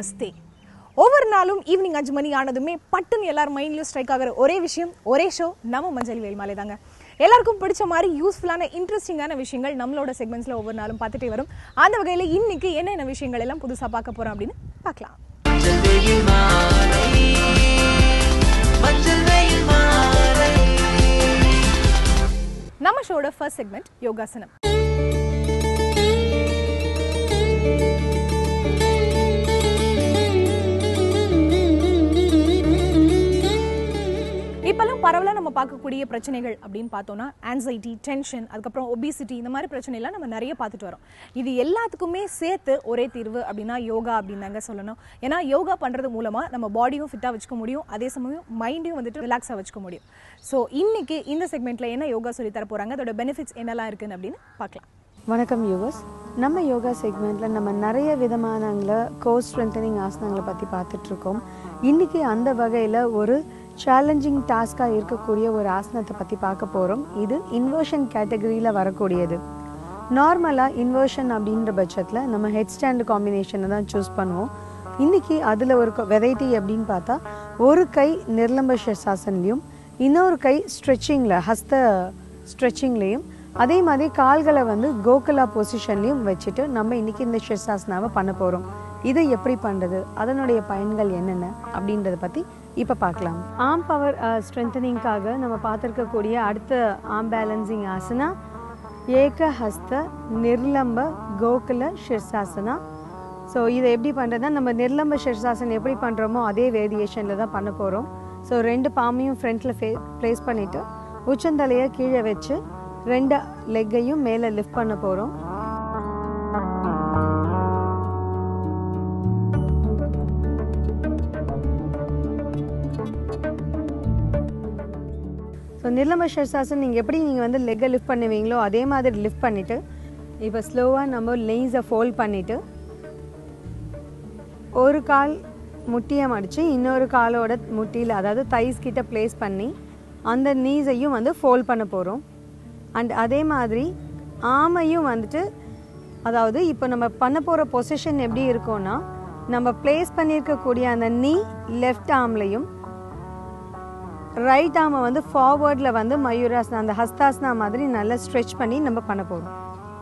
நமஸ்தே ஒவ்வொரு நாளும் ஈவினிங் அஞ்சு மணி ஆனதுமே பட்டுன்னு எல்லாரும் மைண்ட்லயும் ஸ்ட்ரைக் ஆகிற ஒரே விஷயம் ஒரே ஷோ நம்ம மஞ்சள் வேல்மாலை தாங்க எல்லாருக்கும் பிடிச்ச மாதிரி யூஸ்ஃபுல்லான இன்ட்ரெஸ்டிங்கான விஷயங்கள் நம்மளோட செக்மெண்ட்ஸ்ல ஒவ்வொரு நாளும் பார்த்துட்டே வரும் அந்த வகையில இன்னைக்கு என்னென்ன விஷயங்கள் எல்லாம் புதுசா பார்க்க போறோம் அப்படின்னு பார்க்கலாம் மஞ்சள் வெயில் மாலை மஞ்சள் வெயில் மாலை நம்ம ஷோட ஃபர்ஸ்ட் செக்மெண்ட் யோகாசனம் இப்பெல்லாம் பரவலாக நம்ம பார்க்கக்கூடிய பிரச்சனைகள் அப்படின்னு பார்த்தோம்னா ஆன்சைட்டி டென்ஷன் அதுக்கப்புறம் ஒபிசிட்டி இந்த மாதிரி பிரச்சனைலாம் நம்ம நிறைய பார்த்துட்டு வரோம் இது எல்லாத்துக்குமே சேர்த்து ஒரே தீர்வு அப்படின்னா யோகா அப்படின்னு தாங்க சொல்லணும் ஏன்னா யோகா பண்ணுறது மூலமாக நம்ம பாடியும் ஃபிட்டாக வச்சுக்க முடியும் அதே சமயம் மைண்டையும் வந்துட்டு ரிலாக்ஸாக வச்சுக்க முடியும் ஸோ இன்னைக்கு இந்த செக்மெண்ட்டில் என்ன யோகா சொல்லி தர போகிறாங்க அதோட பெனிஃபிட்ஸ் என்னெல்லாம் இருக்குன்னு அப்படின்னு பார்க்கலாம் வணக்கம் யூவர்ஸ் நம்ம யோகா செக்மெண்ட்டில் நம்ம நிறைய விதமானங்கள கோர் ஸ்ட்ரென்தனிங் ஆசனங்களை பற்றி பார்த்துட்ருக்கோம் இன்றைக்கி அந்த வகையில் ஒரு சேலஞ்சிங் டாஸ்காக இருக்கக்கூடிய ஒரு ஆசனத்தை பற்றி பார்க்க போகிறோம் இது இன்வர்ஷன் கேட்டகரியில் வரக்கூடியது நார்மலாக இன்வர்ஷன் அப்படின்ற பட்சத்தில் நம்ம ஹெட் ஸ்டாண்ட் காம்பினேஷனை தான் சூஸ் பண்ணுவோம் இன்றைக்கி அதில் ஒரு வெரைட்டி அப்படின்னு பார்த்தா ஒரு கை நிர்லம்ப ஷசாசன்லேயும் இன்னொரு கை ஸ்ட்ரெச்சிங்கில் ஹஸ்த ஸ்ட்ரெச்சிங்லேயும் அதே மாதிரி கால்களை வந்து கோகுலா பொசிஷன்லையும் வச்சுட்டு நம்ம இன்னைக்கு இந்த ஷெர்சாசனாவை பண்ண போகிறோம் இதை எப்படி பண்ணுறது அதனுடைய பயன்கள் என்னென்ன அப்படின்றத பற்றி இப்போ பார்க்கலாம் ஆம் பவர் ஸ்ட்ரென்தனிங்காக நம்ம பார்த்துருக்கக்கூடிய அடுத்த ஆம் பேலன்சிங் ஆசனா ஏக ஹஸ்த நிர்லம்ப கோகுல ஷிர்சாசனா ஸோ இதை எப்படி பண்ணுறதுனா நம்ம நிர்லம்ப ஷிர்சாசன் எப்படி பண்ணுறோமோ அதே வேரியேஷனில் தான் பண்ண போகிறோம் ஸோ ரெண்டு பாமையும் ஃப்ரண்ட்டில் ஃபே ப்ளேஸ் பண்ணிவிட்டு உச்சந்தலையை கீழே வச்சு ரெண்டு லெக்கையும் மேலே லிஃப்ட் பண்ண போகிறோம் ஸோ நிர்லம ஷர்சாசன் நீங்கள் எப்படி நீங்கள் வந்து லெக்கை லிஃப்ட் பண்ணுவீங்களோ அதே மாதிரி லிஃப்ட் பண்ணிவிட்டு இப்போ ஸ்லோவாக நம்ம லெய்ஸை ஃபோல்ட் பண்ணிவிட்டு ஒரு கால் முட்டியை மடித்து இன்னொரு காலோட முட்டியில் அதாவது தைஸ் கிட்ட ப்ளேஸ் பண்ணி அந்த நீஸையும் வந்து ஃபோல்ட் பண்ண போகிறோம் அண்ட் அதே மாதிரி ஆமையும் வந்துட்டு அதாவது இப்போ நம்ம பண்ண போகிற பொசிஷன் எப்படி இருக்கும்னா நம்ம ப்ளேஸ் பண்ணியிருக்கக்கூடிய அந்த நீ லெஃப்ட் ஆம்லையும் ரைட் ஆமை வந்து ஃபார்வர்டில் வந்து மயூராசனா அந்த ஹஸ்தாசனா மாதிரி நல்லா ஸ்ட்ரெச் பண்ணி நம்ம பண்ண போகிறோம்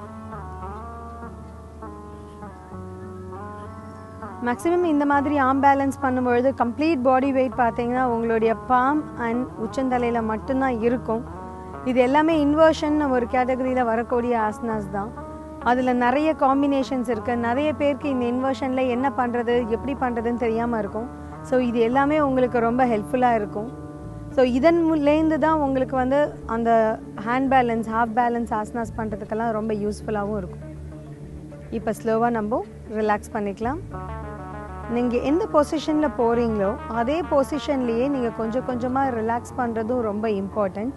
மேக்ஸிமம் இந்த மாதிரி ஆம் பேலன்ஸ் பண்ணும்பொழுது கம்ப்ளீட் பாடி வெயிட் பார்த்தீங்கன்னா உங்களுடைய பாம் அண்ட் உச்சந்தலையில் மட்டும்தான் இருக்கும் இது எல்லாமே இன்வர்ஷன் ஒரு கேட்டகரியில் வரக்கூடிய ஆசனாஸ் தான் அதில் நிறைய காம்பினேஷன்ஸ் இருக்குது நிறைய பேருக்கு இந்த இன்வர்ஷனில் என்ன பண்ணுறது எப்படி பண்ணுறதுன்னு தெரியாமல் இருக்கும் ஸோ இது எல்லாமே உங்களுக்கு ரொம்ப ஹெல்ப்ஃபுல்லாக இருக்கும் ஸோ இதன்லேருந்து தான் உங்களுக்கு வந்து அந்த hand balance half balance asanas பண்ணுறதுக்கெல்லாம் ரொம்ப யூஸ்ஃபுல்லாகவும் இருக்கும் இப்போ ஸ்லோவாக நம்ம ரிலாக்ஸ் பண்ணிக்கலாம் நீங்கள் எந்த பொசிஷனில் போகிறீங்களோ அதே பொசிஷன்லேயே நீங்கள் கொஞ்சம் கொஞ்சமாக ரிலாக்ஸ் பண்ணுறதும் ரொம்ப இம்பார்ட்டண்ட்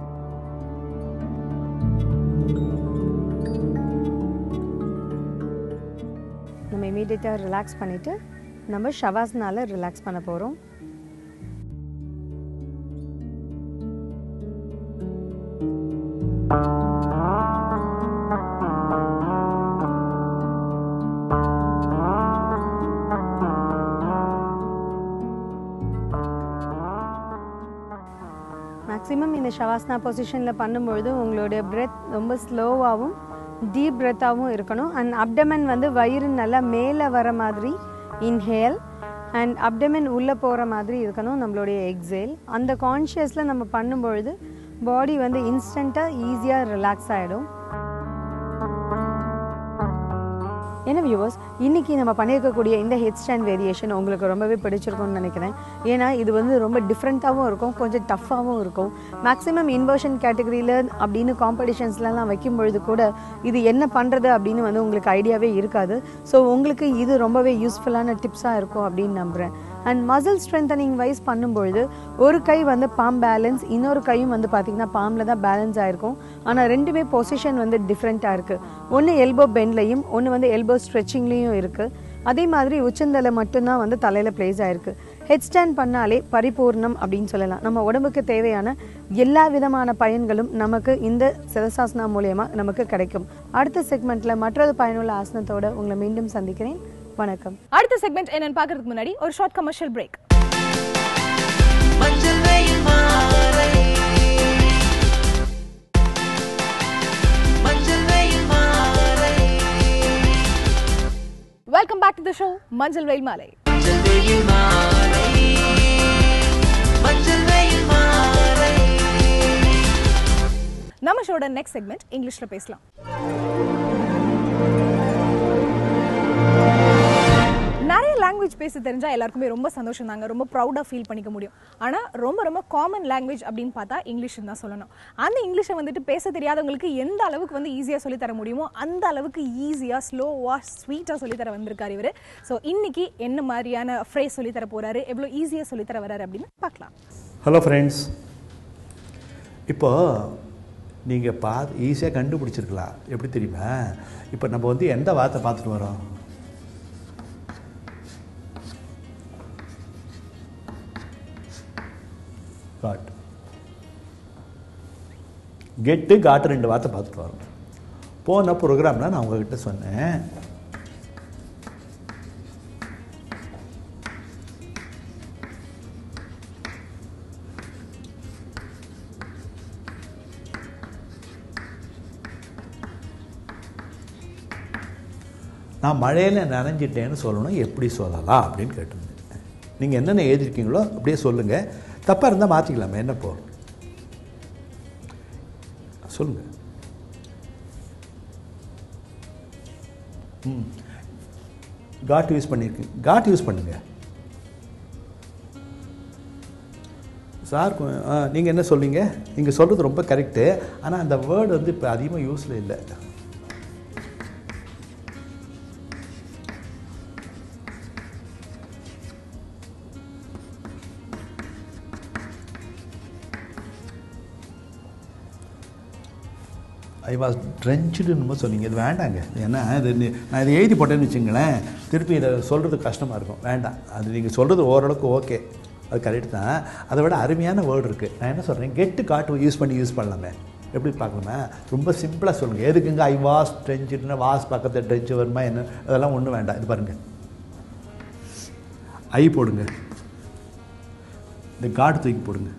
நம்ம இமீடியட்டாக ரிலாக்ஸ் பண்ணிவிட்டு நம்ம ஷவாஸ்னால ரிலாக்ஸ் பண்ண போகிறோம் மேக்ஸிமம் இந்த ஷவாஸ்னா பொசிஷனில் பண்ணும்பொழுது உங்களுடைய பிரெத் ரொம்ப ஸ்லோவாகவும் டீப் பிரெத்தாகவும் இருக்கணும் அண்ட் அப்டமன் வந்து வயிறு நல்லா மேலே வர மாதிரி இன்ஹேல் அண்ட் அப்டமன் உள்ளே போகிற மாதிரி இருக்கணும் நம்மளுடைய எக்ஸேல் அந்த கான்ஷியஸில் நம்ம பண்ணும்பொழுது பாடி வந்து இன்ஸ்டண்ட்டாக ஈஸியாக ரிலாக்ஸ் ஆகிடும் என்ன வியூவர்ஸ் இன்னைக்கு நம்ம பண்ணியிருக்கக்கூடிய இந்த ஹெட் ஸ்டாண்ட் வேரியேஷன் உங்களுக்கு ரொம்பவே பிடிச்சிருக்கும்னு நினைக்கிறேன் ஏன்னா இது வந்து ரொம்ப டிஃப்ரெண்ட்டாகவும் இருக்கும் கொஞ்சம் டஃப்பாகவும் இருக்கும் மேக்ஸிமம் இன்வர்ஷன் கேட்டகரியில் அப்படின்னு காம்படிஷன்ஸ்லாம் வைக்கும் பொழுது கூட இது என்ன பண்ணுறது அப்படின்னு வந்து உங்களுக்கு ஐடியாவே இருக்காது ஸோ உங்களுக்கு இது ரொம்பவே யூஸ்ஃபுல்லான டிப்ஸாக இருக்கும் அப்படின்னு நம்புகிறேன் அண்ட் மசில் ஸ்ட்ரென்தனிங் வைஸ் பண்ணும்பொழுது ஒரு கை வந்து பாம் பேலன்ஸ் இன்னொரு கையும் வந்து பார்த்திங்கன்னா பாமில் தான் பேலன்ஸ் ஆகிருக்கும் ஆனால் ரெண்டுமே பொசிஷன் வந்து டிஃப்ரெண்ட்டாக இருக்குது ஒன்று எல்போ பெண்ட்லையும் ஒன்று வந்து எல்போ ஸ்ட்ரெச்சிங்லேயும் இருக்குது அதே மாதிரி உச்சந்தலை மட்டும்தான் வந்து தலையில் ப்ளேஸ் ஆயிருக்கு ஹெட் ஸ்டாண்ட் பண்ணாலே பரிபூர்ணம் அப்படின்னு சொல்லலாம் நம்ம உடம்புக்கு தேவையான எல்லா விதமான பயன்களும் நமக்கு இந்த சிரசாசனா மூலயமா நமக்கு கிடைக்கும் அடுத்த செக்மெண்ட்டில் மற்றொரு பயனுள்ள ஆசனத்தோட உங்களை மீண்டும் சந்திக்கிறேன் வணக்கம் அடுத்த செக்மெண்ட் என்னன்னு பார்க்கறதுக்கு முன்னாடி ஒரு ஷார்ட் கமர்ஷியல் பிரேக் மஞ்சள் வெயில் மாலை மஞ்சள் வெயில் மாலை welcome back to the show மஞ்சள் வெயில் மாலை மஞ்சள் வெயில் மாலை மஞ்சள் வெயில் மாலை நம்ம ஷோட நெக்ஸ்ட் செக்மெண்ட் இங்கிலீஷ்ல பேசலாம் நிறைய லாங்குவேஜ் பேச தெரிஞ்சா எல்லாருக்குமே ரொம்ப சந்தோஷம் தாங்க ரொம்ப ப்ரௌடாக ஃபீல் பண்ணிக்க முடியும் ஆனால் ரொம்ப ரொம்ப காமன் லாங்குவேஜ் அப்படின்னு பார்த்தா இங்கிலீஷ் தான் சொல்லணும் அந்த இங்கிலீஷை வந்துட்டு பேச தெரியாதவங்களுக்கு எந்த அளவுக்கு வந்து ஈஸியாக சொல்லித் தர முடியுமோ அந்த அளவுக்கு ஈஸியாக ஸ்லோவாக ஸ்வீட்டாக சொல்லித்தர வந்திருக்காரு இவர் ஸோ இன்னைக்கு என்ன மாதிரியான ஃப்ரேஸ் சொல்லித்தர போறாரு எவ்வளோ ஈஸியாக சொல்லித்தர வராரு அப்படின்னு பார்க்கலாம் ஹலோ ஃப்ரெண்ட்ஸ் இப்போ நீங்கள் பா ஈஸியாக கண்டுபிடிச்சிருக்கலாம் எப்படி தெரியுமா இப்போ நம்ம வந்து எந்த வார்த்தை பார்த்துட்டு வரோம் காட் கெட்டு காட்டு ரெண்டு வார்த்தை பார்த்துட்டு வரோம் போன ப்ரோக்ராமில் நான் உங்ககிட்ட சொன்னேன் நான் மழையில் நனைஞ்சிட்டேன்னு சொல்லணும் எப்படி சொல்லலாம் அப்படின்னு கேட்டிருந்தேன் நீங்கள் என்னென்ன எழுதிருக்கீங்களோ அப்படியே சொல்லுங்கள் தப்பாக இருந்தால் மாற்றிக்கலாமே என்ன போ சொல்லுங்கள் ம் காட் யூஸ் பண்ணியிருக்கீங்க காட் யூஸ் பண்ணுங்க சார் நீங்கள் என்ன சொல்றீங்க நீங்கள் சொல்கிறது ரொம்ப கரெக்டு ஆனால் அந்த வேர்டு வந்து இப்போ அதிகமாக யூஸில் இல்லை ஐ வாஸ் ட்ரென்ச்சுடுன்னு சொன்னீங்க இது வேண்டாங்க ஏன்னா இது நீ- நான் இதை எழுதி போட்டேன்னு வச்சுங்களேன் திருப்பி இதை சொல்கிறது கஷ்டமாக இருக்கும் வேண்டாம் அது நீங்கள் சொல்கிறது ஓரளவுக்கு ஓகே அது கரெக்ட் தான் அதை விட அருமையான வேர்டு இருக்குது நான் என்ன சொல்கிறேன் கெட்டு காட்டு யூஸ் பண்ணி யூஸ் பண்ணலாமே எப்படி பார்க்கலாமே ரொம்ப சிம்பிளாக சொல்லுங்கள் எதுக்குங்க ஐ வாஸ் ட்ரென்ச்சுடுன்னா வாஸ் பக்கத்தில் ட்ரென்ச்சு வருமா என்ன அதெல்லாம் ஒன்றும் வேண்டாம் இது பாருங்கள் ஐ போடுங்க இந்த காடு தூக்கி போடுங்க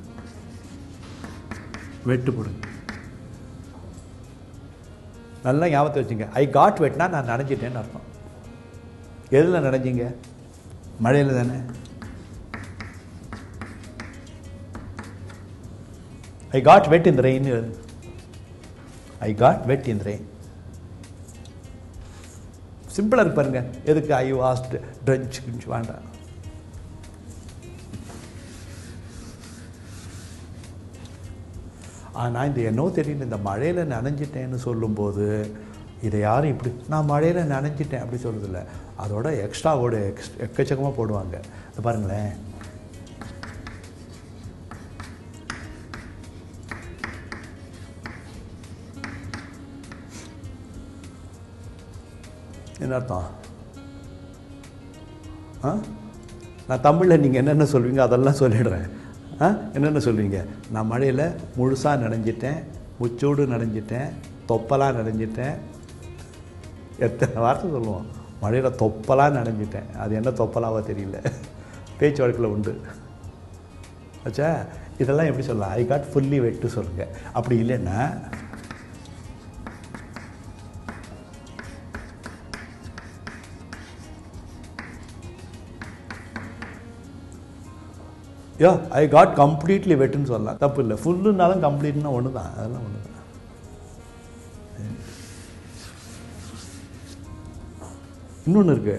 வெட்டு போடுங்க நல்லா ஞாபகத்தை வச்சுங்க ஐ காட் வெட்னா நான் நனைஞ்சிட்டேன்னு அர்த்தம் எதில் நனைஞ்சிங்க மழையில் தானே ஐ காட் வெட் இந்த ரெயின் ஐ காட் வெட் இந்த ரெயின் சிம்பிளாக இருக்கு பாருங்க எதுக்கு ஐ வாஸ்ட் ட்ரெஞ்ச் வேண்டாம் ஆனால் இந்த என்னோ தெரியல இந்த மழையில் நனைஞ்சிட்டேன்னு சொல்லும்போது இதை யாரும் இப்படி நான் மழையில் நனைஞ்சிட்டேன் அப்படி சொல்கிறதில்ல அதோட எக்ஸ்ட்ராவோட எக்ஸ் எக்கச்சக்கமாக போடுவாங்க இதை பாருங்களேன் என்ன அர்த்தம் ஆ நான் தமிழில் நீங்கள் என்னென்ன சொல்வீங்க அதெல்லாம் சொல்லிடுறேன் ஆ என்னென்ன சொல்வீங்க நான் மழையில் முழுசாக நனைஞ்சிட்டேன் முச்சோடு நனைஞ்சிட்டேன் தொப்பலாக நனைஞ்சிட்டேன் எத்தனை வார்த்தை சொல்லுவோம் மழையில் தொப்பலாக நனைஞ்சிட்டேன் அது என்ன தொப்பலாவோ தெரியல பேச்சு வழக்கில் உண்டு ஆச்சா இதெல்லாம் எப்படி சொல்லலாம் ஐ காட் ஃபுல்லி வெட்டு சொல்லுங்கள் அப்படி இல்லைன்னா யோ ஐ காட் கம்ப்ளீட்லி வெட்டுன்னு சொல்லலாம் தப்பு இல்லை ஃபுல்லுனாலும் கம்ப்ளீட்னா ஒன்று தான் அதெல்லாம் ஒன்று தான் இன்னொன்று இருக்கு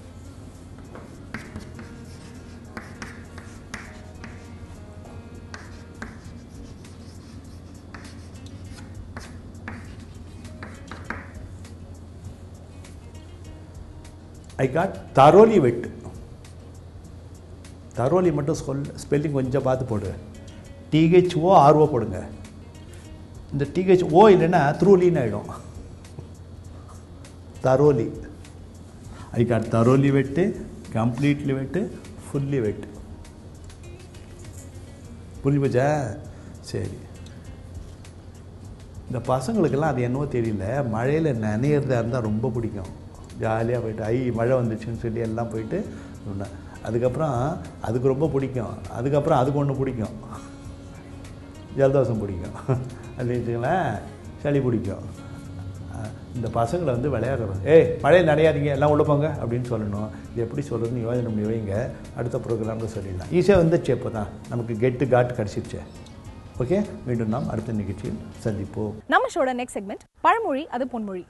ஐ காட் தரோலி வெட்டு தரோலி மட்டும் சொல் ஸ்பெல்லிங் கொஞ்சம் பார்த்து போடு டிஹெச்ஓ ஆர்ஓ போடுங்க இந்த டிஹெச் ஓ இல்லைன்னா த்ரூலின்னு ஆகிடும் தரோலி ஐ காட் தரோலி வெட்டு கம்ப்ளீட்லி வெட்டு ஃபுல்லி வெட்டு புரிஞ்சு போச்சா சரி இந்த பசங்களுக்கெல்லாம் அது என்னவோ தெரியல மழையில் நனையிறதா இருந்தால் ரொம்ப பிடிக்கும் ஜாலியாக போயிட்டு ஐ மழை வந்துச்சுன்னு சொல்லி எல்லாம் போயிட்டு இருந்தேன். அதுக்கப்புறம் அதுக்கு ரொம்ப பிடிக்கும் அதுக்கப்புறம் அதுக்கு ஒன்று பிடிக்கும் ஜலதோஷம் பிடிக்கும் அது வச்சுங்களேன் சளி பிடிக்கும் அஹ் இந்த பசங்களை வந்து விளையாடுறோம் ஏய் மழையில் நனையாதீங்க எல்லாம் உள்ள போங்க அப்படின்னு சொல்லணும் இது எப்படி சொல்கிறதுன்னு யோசனை பண்ணி வைங்க அடுத்த ப்ரோக்ராமில் சொல்லிடலாம் ஈஸியாக வந்துச்சு இப்போ தான் நமக்கு கெட்டு காட்டு கிடச்சிருச்சு ஓகே மீண்டும் நாம் அடுத்த நிகழ்ச்சியில் சந்திப்போம் நம்ம ஷோட நெக்ஸ்ட் செக்மெண்ட் பழமொழி அது பொன்மொழி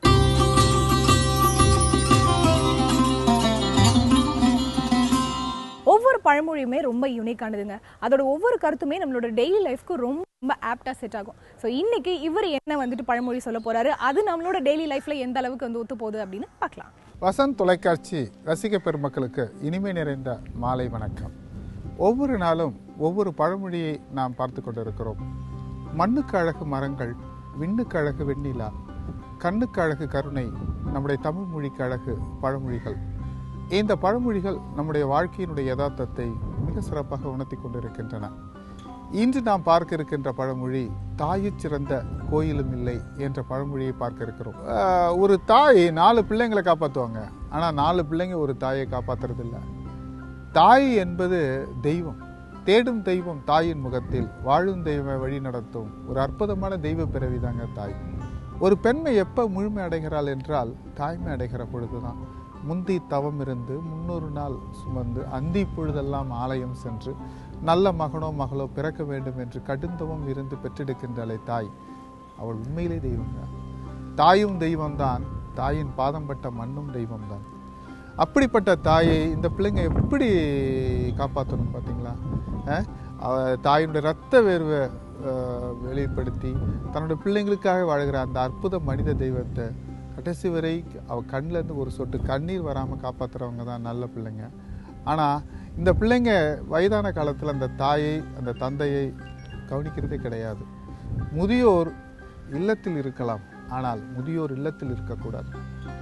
ஒவ்வொரு பழமொழியுமே ரொம்ப யூனிக்கானதுங்க அதோட ஒவ்வொரு கருத்துமே நம்மளோட டெய்லி லைஃப்க்கு ரொம்ப ஆப்டா செட் ஆகும் ஸோ இன்னைக்கு இவர் என்ன வந்துட்டு பழமொழி சொல்ல போறாரு அது நம்மளோட டெய்லி லைஃப்ல எந்த அளவுக்கு வந்து ஒத்து போகுது அப்படின்னு பார்க்கலாம் வசந்த் தொலைக்காட்சி ரசிக பெருமக்களுக்கு இனிமை நிறைந்த மாலை வணக்கம் ஒவ்வொரு நாளும் ஒவ்வொரு பழமொழியை நாம் பார்த்து கொண்டிருக்கிறோம் மண்ணுக்கு அழகு மரங்கள் விண்ணுக்கு அழகு வெண்ணிலா கண்ணுக்கு அழகு கருணை நம்முடைய தமிழ் மொழிக்கு அழகு பழமொழிகள் இந்த பழமொழிகள் நம்முடைய வாழ்க்கையினுடைய யதார்த்தத்தை மிக சிறப்பாக உணர்த்தி கொண்டிருக்கின்றன இன்று நாம் பார்க்க இருக்கின்ற பழமொழி தாயுச் சிறந்த கோயிலும் இல்லை என்ற பழமொழியை பார்க்க இருக்கிறோம் ஆஹ் ஒரு தாய் நாலு பிள்ளைங்களை காப்பாற்றுவாங்க ஆனால் நாலு பிள்ளைங்க ஒரு தாயை காப்பாத்துறது இல்ல தாய் என்பது தெய்வம் தேடும் தெய்வம் தாயின் முகத்தில் வாழும் தெய்வ வழி நடத்தும் ஒரு அற்புதமான தெய்வ பிறவிதாங்க தாய் ஒரு பெண்மை எப்ப முழுமை அடைகிறாள் என்றால் தாய்மை அடைகிற பொழுதுதான் முந்தி தவம் இருந்து முன்னூறு நாள் சுமந்து அந்தி பொழுதெல்லாம் ஆலயம் சென்று நல்ல மகனோ மகளோ பிறக்க வேண்டும் என்று கடுந்தவம் இருந்து பெற்றெடுக்கின்றாளே தாய் அவள் உண்மையிலே தெய்வம்தான் தாயும் தெய்வம்தான் தாயின் பாதம் பட்ட மண்ணும் தெய்வம்தான் அப்படிப்பட்ட தாயை இந்த பிள்ளைங்க எப்படி காப்பாற்றணும் பார்த்தீங்களா அஹ்? அவ தாயினுடைய ரத்த வேர்வை அஹ், வெளிப்படுத்தி தன்னுடைய பிள்ளைங்களுக்காக வாழ்கிற அந்த அற்புத மனித தெய்வத்தை கடைசி வரை அவ கண்ணுல இருந்து ஒரு சொட்டு கண்ணீர் வராமல் காப்பாத்துறவங்க தான் நல்ல பிள்ளைங்க ஆனால் இந்த பிள்ளைங்க வயதான காலத்தில் அந்த தாயை அந்த தந்தையை கவனிக்கிறதே கிடையாது முதியோர் இல்லத்தில் இருக்கலாம் ஆனால் முதியோர் இல்லத்தில் இருக்கக்கூடாது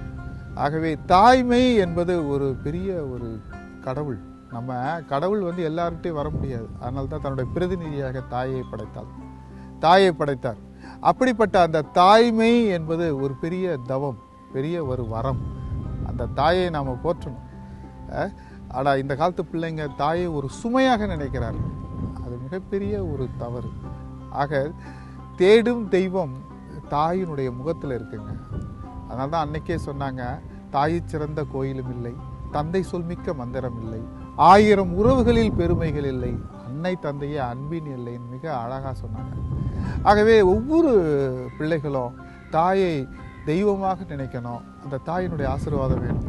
ஆகவே தாய்மை என்பது ஒரு பெரிய ஒரு கடவுள் நம்ம கடவுள் வந்து எல்லார்கிட்டையும் வர முடியாது அதனால தான் தன்னுடைய பிரதிநிதியாக தாயை படைத்தாள் தாயை படைத்தார் அப்படிப்பட்ட அந்த தாய்மை என்பது ஒரு பெரிய தவம் பெரிய ஒரு வரம் அந்த தாயை நாம் போற்றணும் அஹ், ஆனா இந்த காலத்து பிள்ளைங்க தாயை ஒரு சுமையாக நினைக்கிறார்கள் அது மிகப்பெரிய ஒரு தவறு ஆக தேடும் தெய்வம் தாயினுடைய முகத்தில் இருக்குங்க அதனால தான் அன்னைக்கே சொன்னாங்க தாயிற் சிறந்த கோயிலும் இல்லை தந்தை சொல்மிக்க மந்திரம் இல்லை ஆயிரம் உறவுகளில் பெருமைகள் இல்லை அன்னை தந்தையே அன்பின் இல்லைன்னு மிக அழகா சொன்னாங்க ஆகவே ஒவ்வொரு பிள்ளைகளும் தாயை தெய்வமாக நினைக்கணும் அந்த தாயினுடைய ஆசீர்வாதம் வேணும்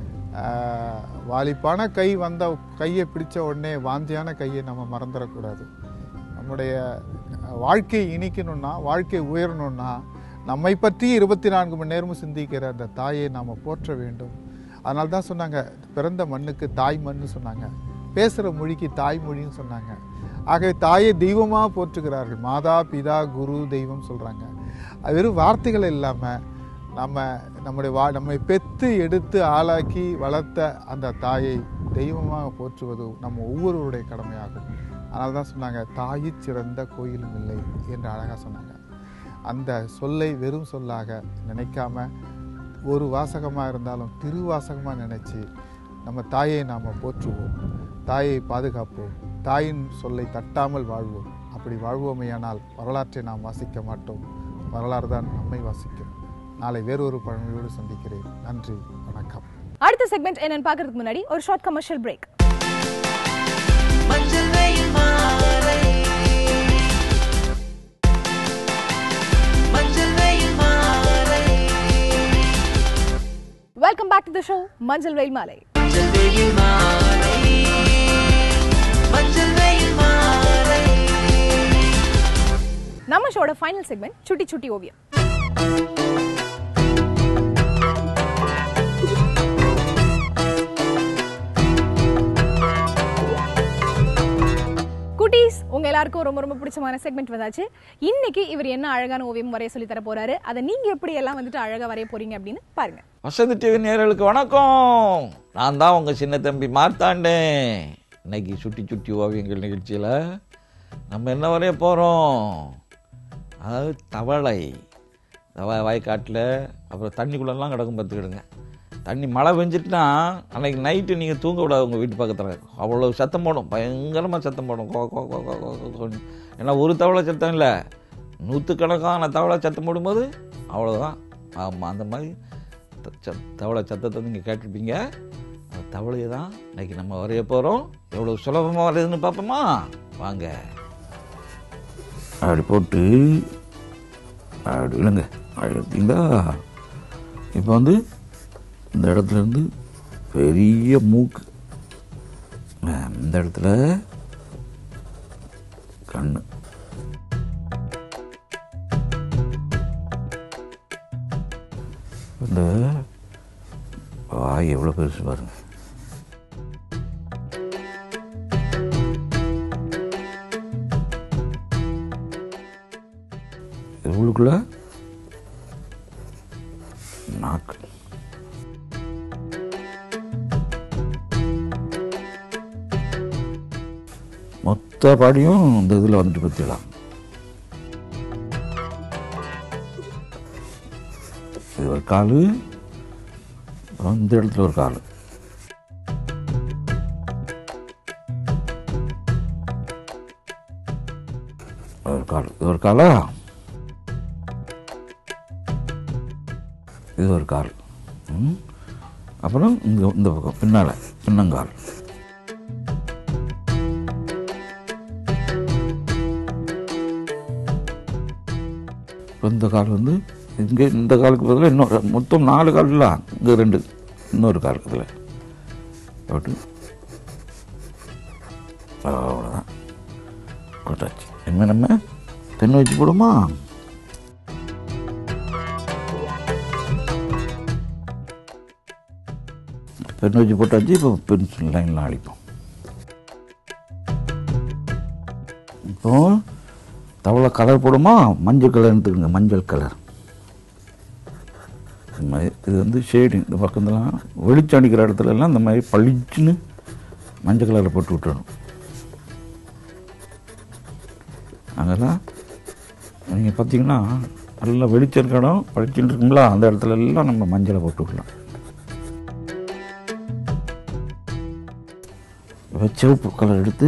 ஆஹ் வாலிப்பான கை வந்த கையை பிடிச்ச உடனே வாந்தியான கையை நம்ம மறந்துடக்கூடாது நம்முடைய வாழ்க்கை இனிக்கணும்னா வாழ்க்கை உயரணும்னா நம்மை பற்றி இருபத்தி நான்கு மணி நேரமும் சிந்திக்கிற அந்த தாயை நாம் போற்ற வேண்டும் அதனால தான் சொன்னாங்க பிறந்த மண்ணுக்கு தாய் மண்ணு சொன்னாங்க பேசுகிற மொழிக்கு தாய்மொழின்னு சொன்னாங்க ஆகவே தாயை தெய்வமாக போற்றுகிறார்கள் மாதா பிதா குரு தெய்வம் சொல்கிறாங்க அது வெறும் வார்த்தைகள் இல்லாமல் நம்ம நம்முடைய வா நம்மை பெத்து எடுத்து ஆளாக்கி வளர்த்த அந்த தாயை தெய்வமாக போற்றுவது நம்ம ஒவ்வொருவருடைய கடமையாகும் அதனால தான் சொன்னாங்க தாயிற் சிறந்த கோயிலும் இல்லை என்று அழகாக சொன்னாங்க அந்த சொல்லை வெறும் சொல்லாக நினைக்காம ஒரு வாசகமாக இருந்தாலும் திருவாசகமாக நினைச்சு நம்ம தாயை நாம் போற்றுவோம் தாயை பாதுகாப்போம் தாயின் சொல்லை தட்டாமல் வாழ்வோம் அப்படி வாழ்வோமேயானால் வரலாற்றை நாம் வாசிக்க மாட்டோம் வரலாறு தான் நம்மை வாசிக்கும் நாளை வேறொரு பழமொழியோடு சந்திக்கிறேன் நன்றி வணக்கம் அடுத்த செக்மெண்ட் என்னன்னு பார்க்கறதுக்கு முன்னாடி ஒரு ஷார்ட் கமர்ஷியல் பிரேக் மஞ்சள் வெயில் மாலை மஞ்சள் வெயில் மாலை welcome back to the show மஞ்சள் வெயில் மாலை மஞ்சள் வெயில் மாலை மஞ்சள் வெயில் மாலை நம்ம ஷோட ஃபைனல் செக்மெண்ட் சுட்டி சுட்டி ஓவியம் குட்டீஸ் உங்க எல்லாருக்கும் ரொம்ப ரொம்ப பிடிச்சமான செக்மெண்ட் வந்தாச்சு இன்னைக்கு இவர் என்ன அழகான ஓவியம் வரைய சொல்லி தர போறாரு அதை நீங்க எப்படி எல்லாம் வந்துட்டு அழகா வரைய போறீங்க அப்படின்னு பாருங்க வசந்த் டிவி நேயர்களுக்கு வணக்கம் நான் தான் உங்கள் சின்ன தம்பி மார்த்தாண்டேன் இன்னைக்கு சுட்டி சுட்டி ஓவியங்கள் நிகழ்ச்சியில் நம்ம என்ன வரைய போகிறோம் அதாவது தவளை தவ வயக்காட்டில் அப்புறம் தண்ணிக்குள்ளெல்லாம் கிடக்கும் பார்த்துக்கிடுங்க தண்ணி மழை பெஞ்சிட்டுனா அன்னைக்கு நைட்டு நீங்கள் தூங்க விடாது உங்கள் வீட்டு பக்கத்தில் அவ்வளோ சத்தம் போடும் பயங்கரமாக சத்தம் போடும் கோ கோ கோ கோ கோ கோ கோன்னு. ஏன்னா ஒரு தவளை சத்தம் இல்லை நூற்றுக்கணக்கான தவளை சத்தம் போடும்போது அவ்வளோதான் ஆமாம் அந்த மாதிரி த- ச- தவளை சத்தத்தை நீங்கள் கேட்டிருப்பீங்க அந்த தவளையை தான் இன்னைக்கு நம்ம வரைய போகிறோம் எவ்வளோ சுலபமாக வரையுதுன்னு பார்ப்போமா வாங்க அப்படி போட்டு அப்படி இல்லைங்க அப்படி எடுத்தீங்களா இப்போ வந்து இந்த இடத்துல இருந்து பெரிய மூக்கு ஆ, இந்த இடத்துல கண்ணு இந்த வாய் எவ்வளோ பெருசு பாருங்க இவளுக்குள்ள நாக்கு மொத்த பாடியும் இந்த இதில் வந்துட்டு பற்றிடலாம் இது ஒரு கால் அப்புறம் இந்த இடத்துல ஒரு கால் ஒரு கால் இது ஒரு காலா இது ஒரு கால் ம். அப்புறம் இந்த இந்த பக்கம் பின்னால் பின்னங்கால் இப்ப இந்த கால் வந்து இங்கே இந்த காலுக்கு பதிலாக இன்னொரு மொத்தம் நாலு கால் இல்லை இங்கே ரெண்டு இன்னொரு கால் இதில் போட்டு அவ்வளோதான் போட்டாச்சு இனிமேல் நம்ம தென்னை வச்சு போடுமா பென் வச்சு போட்டாச்சு இப்போ பென்சில் லைனில் அழிப்போம் இப்போ தவளை கலர் போடுமா மஞ்சள் கலர் எடுத்துக்கோங்க மஞ்சள் கலர் இந்த மாதிரி இது வந்து ஷேடிங் இந்த பக்கத்துலாம் வெளிச்சம் அடிக்கிற இடத்துல எல்லாம் இந்த மாதிரி பளிச்சுன்னு மஞ்சள் கலரில் போட்டு விட்டுறணும் அங்கெல்லாம் நீங்கள் பார்த்தீங்கன்னா நல்லா வெளிச்சம் இருக்க இடம் பளிச்சுன்னு இருக்குங்களா அந்த இடத்துல எல்லாம் நம்ம மஞ்சளை போட்டு விடலாம் இப்போ சிவப்பு கலர் எடுத்து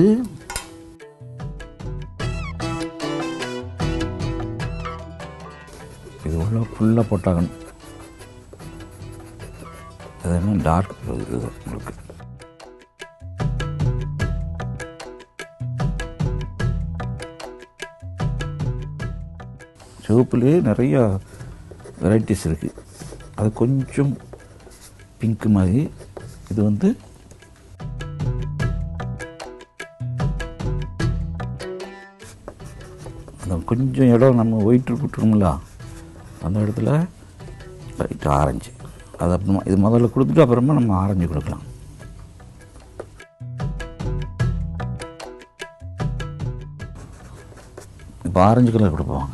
இது உள்ள ஃபுல்லாக போட்டாகணும் அது என்ன டார்க் இது உங்களுக்கு சிவப்புலேயே நிறைய வெரைட்டிஸ் இருக்குது அது கொஞ்சம் பிங்க் மாதிரி இது வந்து அந்த கொஞ்சம் இடம் நம்ம ஒயிட் விட்டுருவோம்ல அந்த இடத்துல ரைட் ஆரஞ்சு அது அப்புறமா இது முதல்ல கொடுத்துட்டு அப்புறமா நம்ம ஆரஞ்சு கொடுக்கலாம் இப்போ ஆரஞ்சு கலர் கொடுப்போம்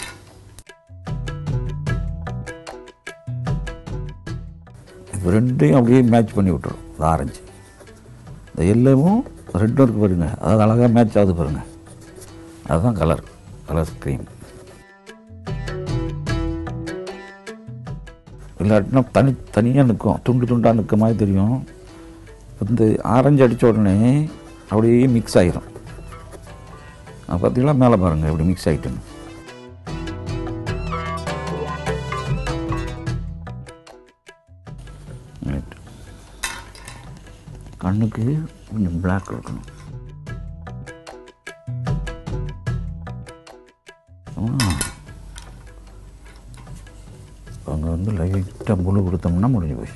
இப்போ ரெண்டையும் அப்படியே மேட்ச் பண்ணி விட்டுரும் அது ஆரஞ்சு இந்த எல்லோவும் ரெட்டும் இருக்குது பாருங்க அது அழகாக மேட்ச் ஆகுது பாருங்க அதுதான் கலர் கலர் ஸ்க்ரீன் இல்லாட்டினா தனி தனியாக நிற்கும் துண்டு துண்டாக நிற்க மாதிரி தெரியும் இந்த ஆரஞ்சு அடித்த உடனே அப்படியே மிக்ஸ் ஆகிரும் அது பார்த்தீங்களா மேலே பாருங்கள் இப்படி மிக்ஸ் ஆகிட்டுன்னு ரைட் கண்ணுக்கு கொஞ்சம் பிளாக் இருக்கணும் அங்கே வந்து லைட்டாக முழு கொடுத்தோம்னா முடிஞ்சு போய்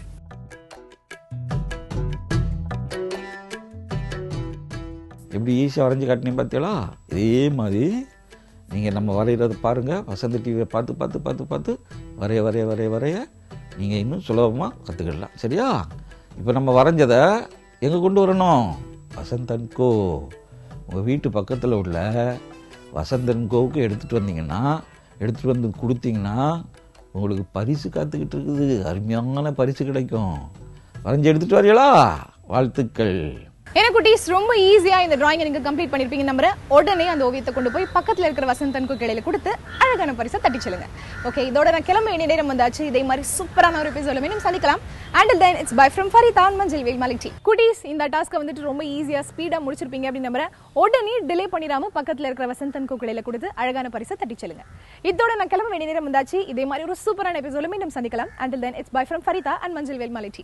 எப்படி ஈஸியாக வரைஞ்சி காட்டினேன் பார்த்தீங்களா இதே மாதிரி நீங்கள் நம்ம வரைகிறத பாருங்கள் வசந்த டிவியை பார்த்து பார்த்து பார்த்து பார்த்து வரைய வரைய வரைய வரைய நீங்கள் இன்னும் சுலபமாக கற்றுக்கிடலாம் சரியா இப்போ நம்ம வரைஞ்சதை எங்கே கொண்டு வரணும் வசந்தன் கோ உங்கள் வீட்டு பக்கத்தில் உள்ள வசந்தன் கோவுக்கு எடுத்துகிட்டு வந்தீங்கன்னா எடுத்துகிட்டு வந்து கொடுத்தீங்கன்னா உங்களுக்கு பரிசு காத்துக்கிட்டு இருக்குது அருமையான பரிசு கிடைக்கும் வரைஞ்சி எடுத்துகிட்டு வரீங்களா வாழ்த்துக்கள் ஏன்னா குட்டீஸ் ரொம்ப ஈஸியா இந்த டிராயிங்கை நீங்க கம்ப்ளீட் பண்ணிருப்பீங்க நம்புறேன் உடனே அந்த ஓவியத்தை கொண்டு போய் பக்கத்துல இருக்கிற வசந்தனுக்கு கிளையில கொடுத்து அழகான பரிசை தட்டி சொல்லுங்க ஓகே இதோட நான் கிளம்ப வேண்டிய நேரம் வந்தாச்சு இதே மாதிரி சூப்பரான ஒரு எபிசோட மீண்டும் சந்திக்கலாம் and then it's bye from Farida மஞ்சள் வேல் மாலிக் குட்டீஸ் இந்த டாஸ்க்கை வந்துட்டு ரொம்ப ஈஸியா ஸ்பீடா முடிச்சிருப்பீங்க அப்படின்னு நம்புறேன் உடனே டிலே பண்ணிடாம பக்கத்துல இருக்கிற வசந்தன் கோக்கிளையில கொடுத்து அழகான பரிசை தட்டி சொல்லுங்க இதோட நான் கிளம்ப வேண்டிய நேரம் வந்தாச்சு இதே மாதிரி ஒரு சூப்பரான எபிசோட மீண்டும் சந்திக்கலாம் and then it's bye from Farida and மஞ்சள் வேல் Malik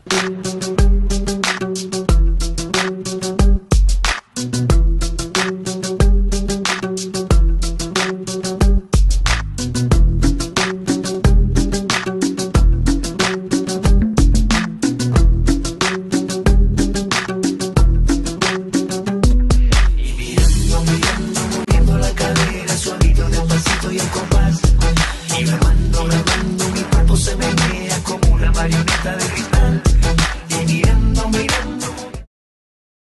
se menea como una marioneta de cristal.